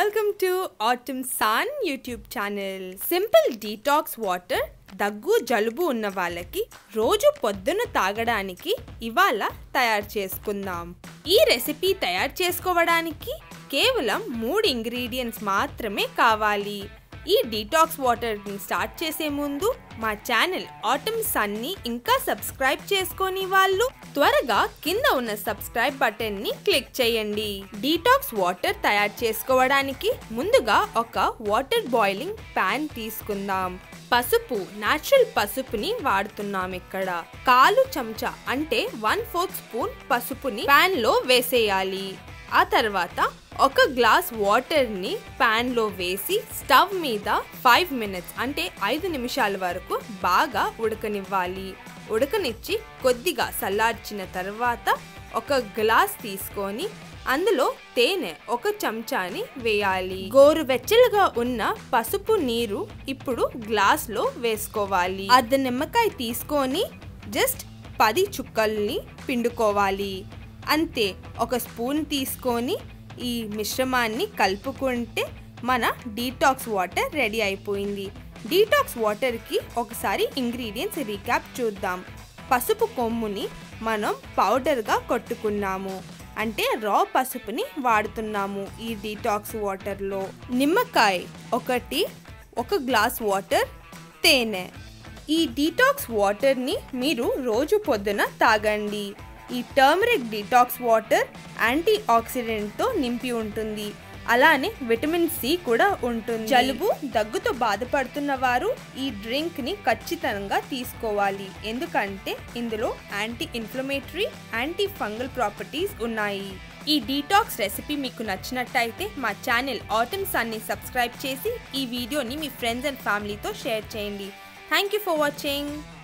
welcome to Atom Sun YouTube channel simple detox water దగ్గు జలుబు ఉన్న వాళ్ళకి రోజు పొద్దున తాగడానికి ఇవాళ తయారు చేసుకుందాం ఈ రెసిపీ తయారు చేసుకోవడానికి కేవలం మూడు ఇంగ్రీడియంట్స్ మాత్రమే కావాలి ఈ డీటాక్స్ వాటర్ని స్టార్ట్ చేసే ముందు మా ఛానల్ ఆటమ్ సన్ని ఇంకా సబ్స్క్రైబ్ చేసుకొని వాళ్ళు త్వరగా కింద ఉన్న సబ్స్క్రైబ్ బటన్ ని క్లిక్ చేయండి డీటాక్స్ వాటర్ తయారు చేసుకోవడానికి ముందుగా ఒక వాటర్ బాయిలింగ్ ప్యాన్ తీసుకుందాం పసుపు నాచురల్ పసుపుని వాడుతున్నాం ఇక్కడ కాలు చెంచా అంటే వన్ ఫోర్త్ స్పూన్ పసుపుని ప్యాన్ లో వేసేయాలి ఆ తర్వాత ఒక గ్లాస్ వాటర్ని ప్యాన్లో వేసి స్టవ్ మీద ఫైవ్ మినిట్స్ అంటే ఐదు నిమిషాల వరకు బాగా ఉడకనివ్వాలి ఉడకనిచ్చి కొద్దిగా చల్లార్చిన తర్వాత ఒక గ్లాస్ తీసుకొని అందులో తేనె ఒక చెంచాని వేయాలి గోరువెచ్చలుగా ఉన్న పసుపు నీరు ఇప్పుడు గ్లాస్లో వేసుకోవాలి అర్ధ నిమ్మకాయ తీసుకొని జస్ట్ పది చుక్కల్ని పిండుకోవాలి అంతే ఒక స్పూన్ తీసుకొని ఈ మిశ్రమాన్ని కలుపుకుంటే మన డీటాక్స్ వాటర్ రెడీ అయిపోయింది డీటాక్స్ వాటర్కి ఒకసారి ఇంగ్రీడియంట్స్ రీక్యాప్ చూద్దాం పసుపు కొమ్ముని మనం పౌడర్గా కొట్టుకున్నాము అంటే రా పసుపుని వాడుతున్నాము ఈ డీటాక్స్ వాటర్లో నిమ్మకాయ ఒకటి ఒక గ్లాస్ వాటర్ తేనె ఈ డీటాక్స్ వాటర్ని మీరు రోజు పొద్దున తాగండి ఈ టర్మరిక్ డీటాక్స్ వాటర్ యాంటీ ఆక్సిడెంట్తో నింపి ఉంటుంది అలానే విటమిన్ సి కూడా ఉంటుంది జలుబు దగ్గుతో బాధపడుతున్న వారు ఈ డ్రింక్ ని ఖచ్చితంగా తీసుకోవాలి ఎందుకంటే ఇందులో anti inflammatory anti fungal properties ఉన్నాయి ఈ డీటాక్స్ రెసిపీ మీకు నచ్చినట్టయితే మా ఛానల్ ఆటమ్ సన్ని సబ్స్క్రైబ్ చేసి ఈ వీడియోని మీ ఫ్రెండ్స్ అండ్ ఫ్యామిలీతో షేర్ చేయండి థ్యాంక్ యూ ఫర్ వాచింగ్